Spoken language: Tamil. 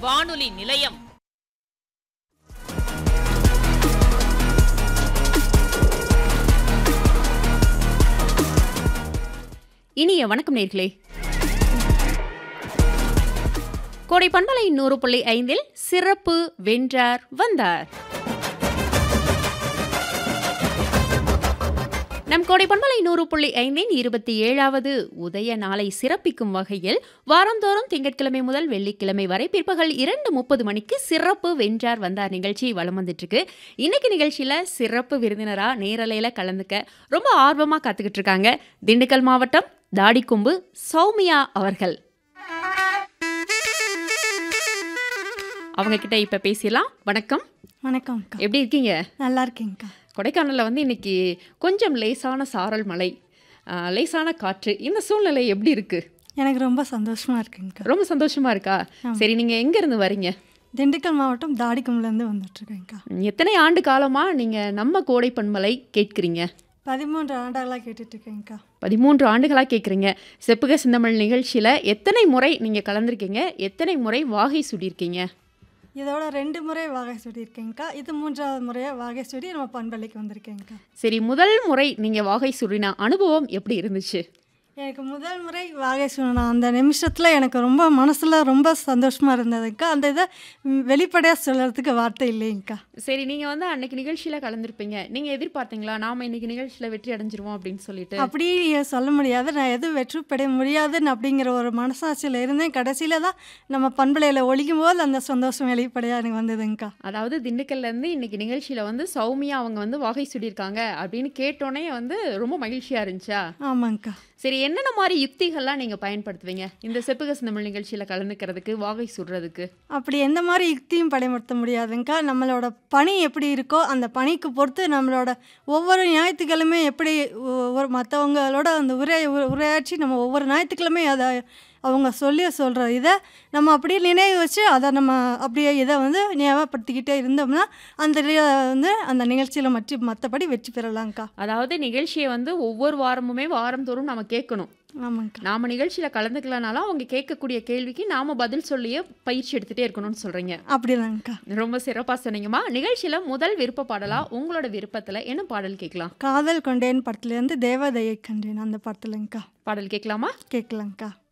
வானொலி நிலையம் இனிய வணக்கம் நேர்களே கோடை பண்பலை நூறு புள்ளி ஐந்தில் சிறப்பு வென்றார் வந்தார் நம் கோடை பண்பலை நூறு புள்ளி ஐந்தின் இருபத்தி ஏழாவது உதய நாளை சிறப்பிக்கும் வகையில் வாரந்தோறும் திங்கட்கிழமை முதல் வெள்ளிக்கிழமை வரை பிற்பகல் இரண்டு முப்பது மணிக்கு சிறப்பு வென்றார் வந்தார் நிகழ்ச்சி வலம் வந்துட்டு இருக்கு இன்னைக்கு நிகழ்ச்சியில சிறப்பு விருந்தினரா நேரலையில கலந்துக்க ரொம்ப ஆர்வமா காத்துக்கிட்டு இருக்காங்க திண்டுக்கல் மாவட்டம் தாடிக்கொம்பு சௌமியா அவர்கள் அவங்க கிட்ட இப்ப பேசலாம் வணக்கம் வணக்கம்க்கா எப்படி இருக்கீங்க நல்லா இருக்கேங்க்கா கொடைக்கானலில் வந்து இன்னைக்கு கொஞ்சம் லேசான சாரல் மழை ஆ, லேசான காற்று இந்த சூழ்நிலை எப்படி இருக்கு எனக்கு ரொம்ப சந்தோஷமா இருக்குங்கக்கா ரொம்ப சந்தோஷமா இருக்கா சரி நீங்க எங்க இருந்து வரீங்க திண்டுக்கல் மாவட்டம் தாடிக்கும்லேருந்து வந்துட்டுருக்கேங்க்கா ம், எத்தனை ஆண்டு காலமா நீங்க நம்ம கோடை பண்பலை கேட்குறீங்க பதிமூன்று ஆண்டாகளாக கேட்டுட்ருக்கேங்க்கா பதிமூன்று ஆண்டுகளா கேட்குறீங்க செப்புக சிந்தமிழ் நிகழ்ச்சியில எத்தனை முறை நீங்க கலந்துருக்கீங்க எத்தனை முறை வாகை சுடியிருக்கீங்க இதோட ரெண்டு முறை வாகை சுடியிருக்கேங்க்கா இது மூன்றாவது முறையாக வாகை சுடி நம்ம பண்பள்ளிக்கு வந்திருக்கேங்க்கா சரி முதல் முறை நீங்க வாகை சுடின அனுபவம் எப்படி இருந்துச்சு எனக்கு முதல் முறை வாகை சுடின அந்த நிமிஷத்தில் எனக்கு ரொம்ப மனசில் ரொம்ப சந்தோஷமாக இருந்ததுங்க்கா அந்த இதை வெளிப்படையாக சொல்கிறதுக்கு வார்த்தை இல்லைங்கக்கா சரி நீங்க வந்து அன்னைக்கு நிகழ்ச்சியில கலந்துருப்பீங்க நீங்க எதிர்பார்த்தீங்களா நாம இன்னைக்கு நிகழ்ச்சியில வெற்றி அடைஞ்சிருவோம் அப்படின்னு சொல்லிட்டு அப்படி சொல்ல முடியாது நான் எதுவும் வெற்றி பெற முடியாதுன்னு அப்படிங்கிற ஒரு மனசாட்சியில் இருந்தேன் கடைசியில் தான் நம்ம பண்பலையில் ஒழிக்கும் போது அந்த சந்தோஷம் வெளிப்படையாக எனக்கு வந்ததுங்கக்கா அதாவது திண்டுக்கல்ல இருந்து இன்னைக்கு நிகழ்ச்சியில வந்து சௌமியா அவங்க வந்து வாகை சுடியிருக்காங்க அப்படின்னு கேட்டோன்னே வந்து ரொம்ப மகிழ்ச்சியா இருந்துச்சா ஆமாங்க்கா சரி என்னென்ன மாதிரி யுக்திகள்லாம் நீங்க பயன்படுத்துவீங்க இந்த செப்புகஸ் தமிழ் நிகழ்ச்சியில கலந்துக்கிறதுக்கு வாகை சுடுறதுக்கு அப்படி எந்த மாதிரி யுக்தியும் பயன்படுத்த முடியாதுங்கக்கா நம்மளோட பணி எப்படி இருக்கோ அந்த பணிக்கு பொறுத்து நம்மளோட ஒவ்வொரு ஞாயிற்றுக்கிழமை எப்படி ஒ- ஒரு மற்றவங்களோட அந்த உரை உ- உரையாற்றி நம்ம ஒவ்வொரு ஞாயிற்றுக்கிழமை அதை அவங்க சொல்லி சொல்கிற இதை நம்ம அப்படியே நினைவு வச்சு அதை நம்ம அப்படியே இதை வந்து ஞாபகப்படுத்திக்கிட்டே இருந்தோம்னா அந்த இதை வந்து அந்த நிகழ்ச்சியில் மற்ற மற்றபடி வெற்றி பெறலாங்க்கா அதாவது நிகழ்ச்சியை வந்து ஒவ்வொரு வாரமுமே வாரந்தோறும் நம்ம கேட்கணும் ஆமாங்க்கா நாம நிகழ்ச்சியில கலந்துக்கலனாலும் அவங்க கேட்கக்கூடிய கேள்விக்கு நாம பதில் சொல்லியே பயிற்சி எடுத்துட்டே இருக்கணும்னு சொல்றீங்க அப்படிதாங்க்கா ரொம்ப சிறப்பா சொன்னீங்கம்மா நிகழ்ச்சியில முதல் விருப்ப பாடலா உங்களோட விருப்பத்துல என்ன பாடல் கேட்கலாம் காதல் கொண்டேன் படத்துலேருந்து தேவதையை கண்டேன் அந்த படத்துலங்க்கா பாடல் கேட்கலாமா கேட்கலாங்க்கா